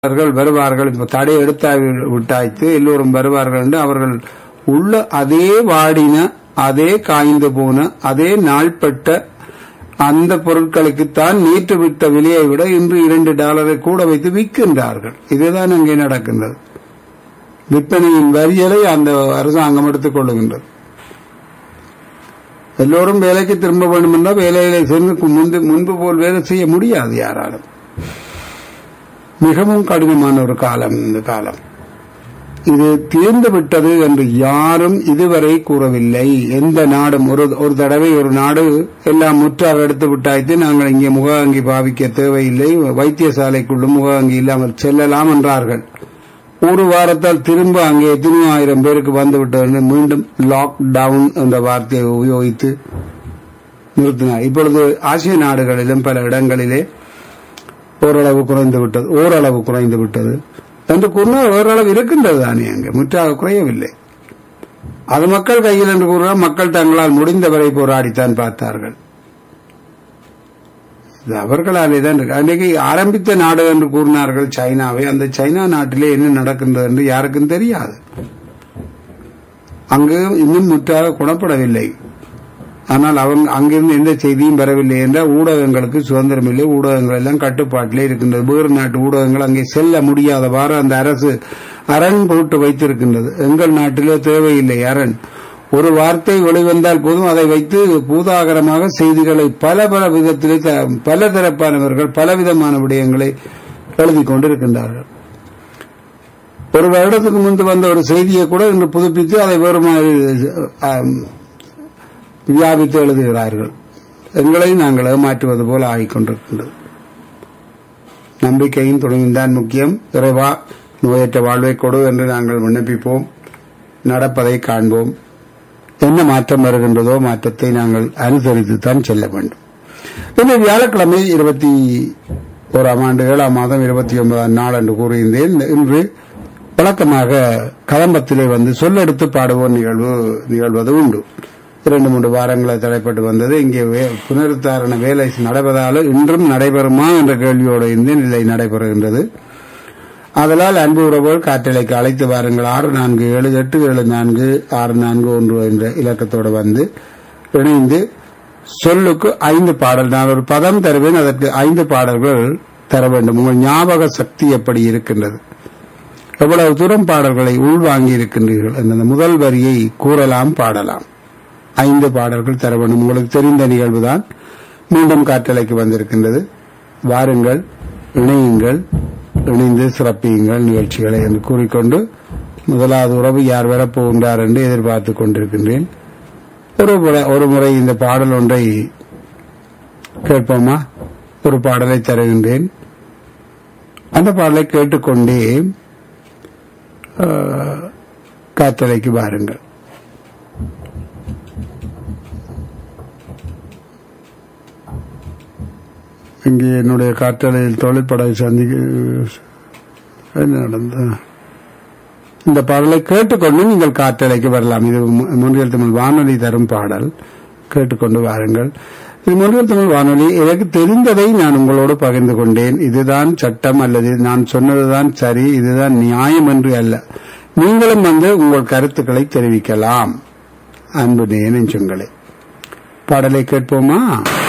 அவர்கள் வருவார்கள் இப்ப தடை எடுத்தா விட்டாய்த்து எல்லோரும் வருவார்கள் என்று அவர்கள் உள்ள அதே வாடின அதே காய்ந்து போன அதே நாள்பட்ட அந்த பொருட்களுக்குத்தான் நேற்று விட்ட விலையை விட இன்று இரண்டு டாலரை கூட வைத்து விற்கின்றார்கள் இதுதான் அங்கே நடக்கின்றது விற்பனையின் வரியலை அந்த அரசாங்கம் எடுத்துக் கொள்ளுகின்றது எல்லோரும் வேலைக்கு திரும்ப வேண்டும் என்றால் வேலையில சென்று முன்பு முன்பு போல் வேலை செய்ய முடியாது யாராலும் மிகவும் கடினமான ஒரு காலம் இந்த காலம் இது தீர்ந்து விட்டது என்று யாரும் இதுவரை கூறவில்லை எந்த நாடும் ஒரு ஒரு தடவை ஒரு நாடு எல்லாம் முற்றாக எடுத்து விட்டாய்த்து நாங்கள் இங்கே முகஅங்கி பாவிக்க தேவையில்லை வைத்தியசாலைக்குள்ளும் முகஅங்கி இல்லாமல் செல்லலாம் என்றார்கள் ஒரு வாரத்தால் திரும்ப அங்கே எத்தனையோ ஆயிரம் பேருக்கு வந்து விட்டது மீண்டும் லாக் டவுன் என்ற வார்த்தையை உபயோகித்து நிறுத்தினார் இப்பொழுது ஆசிய நாடுகளிலும் பல இடங்களிலே ஓரளவு குறைந்து விட்டது ஓரளவு குறைந்து விட்டது என்று கூறினால் ஓரளவு இருக்கின்றது தானே அங்கே முற்றாக குறையவில்லை அது மக்கள் கையில் என்று கூறுவார் மக்கள் தங்களால் முடிந்தவரை போராடித்தான் பார்த்தார்கள் இது அவர்களாலே தான் இருக்கு அன்றைக்கு ஆரம்பித்த நாடு என்று கூறினார்கள் சைனாவை அந்த சைனா நாட்டிலே என்ன நடக்கின்றது என்று யாருக்கும் தெரியாது அங்கு இன்னும் முற்றாக குணப்படவில்லை ஆனால் அவங்க அங்கிருந்து எந்த செய்தியும் வரவில்லை என்றால் ஊடகங்களுக்கு சுதந்திரம் இல்லை ஊடகங்கள் எல்லாம் கட்டுப்பாட்டிலே இருக்கின்றது வேறு நாட்டு ஊடகங்கள் அங்கே செல்ல முடியாதவாறு அந்த அரசு அரண் போட்டு வைத்திருக்கின்றது எங்கள் நாட்டிலே தேவையில்லை அரண் ஒரு வார்த்தை வெளிவந்தால் போதும் அதை வைத்து பூதாகரமாக செய்திகளை பல பல விதத்திலே பல தரப்பானவர்கள் பலவிதமான விடயங்களை எழுதி கொண்டிருக்கின்றார்கள் ஒரு வருடத்துக்கு முன்பு வந்த ஒரு செய்தியை கூட இன்று புதுப்பித்து அதை வேறு மாதிரி வியாபித்து எழுதுகிறார்கள் எங்களை நாங்கள் ஏமாற்றுவது போல ஆகிக்கொண்டிருக்கின்றது நம்பிக்கையும் துணையும் தான் முக்கியம் இறைவா நோயற்ற வாழ்வை கொடு என்று நாங்கள் விண்ணப்பிப்போம் நடப்பதை காண்போம் என்ன மாற்றம் வருகின்றதோ மாற்றத்தை நாங்கள் அனுசரித்துத்தான் செல்ல வேண்டும் இந்த வியாழக்கிழமை இருபத்தி ஓராம் ஆண்டு ஏழாம் மாதம் இருபத்தி ஒன்பதாம் நாள் என்று கூறியிருந்தேன் இன்று வழக்கமாக கதம்பத்திலே வந்து சொல்லெடுத்து பாடுவோம் நிகழ்வு நிகழ்வது உண்டு இரண்டு மூன்று வாரங்களை தடைப்பட்டு வந்தது இங்கே புனருத்தாரண வேலை நடப்பதால் இன்றும் நடைபெறுமா என்ற கேள்வியோடு இந்த நிலை நடைபெறுகின்றது அதனால் அன்பு உறவுகள் காற்றலைக்கு அழைத்து வாருங்கள் ஆறு நான்கு ஏழு எட்டு ஏழு நான்கு ஆறு நான்கு ஒன்று என்ற இலக்கத்தோடு வந்து இணைந்து சொல்லுக்கு ஐந்து பாடல் நான் ஒரு பதம் தருவேன் அதற்கு ஐந்து பாடல்கள் தர வேண்டும் உங்கள் ஞாபக சக்தி எப்படி இருக்கின்றது எவ்வளவு தூரம் பாடல்களை உள்வாங்கி இருக்கின்றீர்கள் அந்த முதல் வரியை கூறலாம் பாடலாம் ஐந்து பாடல்கள் தர வேண்டும் உங்களுக்கு தெரிந்த நிகழ்வுதான் மீண்டும் காற்றலைக்கு வந்திருக்கின்றது வாருங்கள் இணையுங்கள் இணைந்து சிறப்பியுங்கள் நிகழ்ச்சிகளை என்று கூறிக்கொண்டு முதலாவது உறவு யார் வரப்போகின்றார் என்று எதிர்பார்த்துக் கொண்டிருக்கின்றேன் ஒரு ஒரு முறை இந்த பாடல் ஒன்றை கேட்போமா ஒரு பாடலை தருகின்றேன் அந்த பாடலை கேட்டுக்கொண்டே காற்றலைக்கு வாருங்கள் இங்கே என்னுடைய காற்றலையில் தொழிற்படை சந்திக்க என்ன நடந்த இந்த பாடலை கேட்டுக்கொண்டு நீங்கள் காற்றலைக்கு வரலாம் இது முன்றியல் தமிழ் வானொலி தரும் பாடல் கேட்டுக்கொண்டு வாருங்கள் இது முன்றியல் தமிழ் வானொலி எனக்கு தெரிந்ததை நான் உங்களோடு பகிர்ந்து கொண்டேன் இதுதான் சட்டம் அல்லது நான் சொன்னதுதான் சரி இதுதான் நியாயம் என்று அல்ல நீங்களும் வந்து உங்கள் கருத்துக்களை தெரிவிக்கலாம் அன்பு நெஞ்சங்களே பாடலை கேட்போமா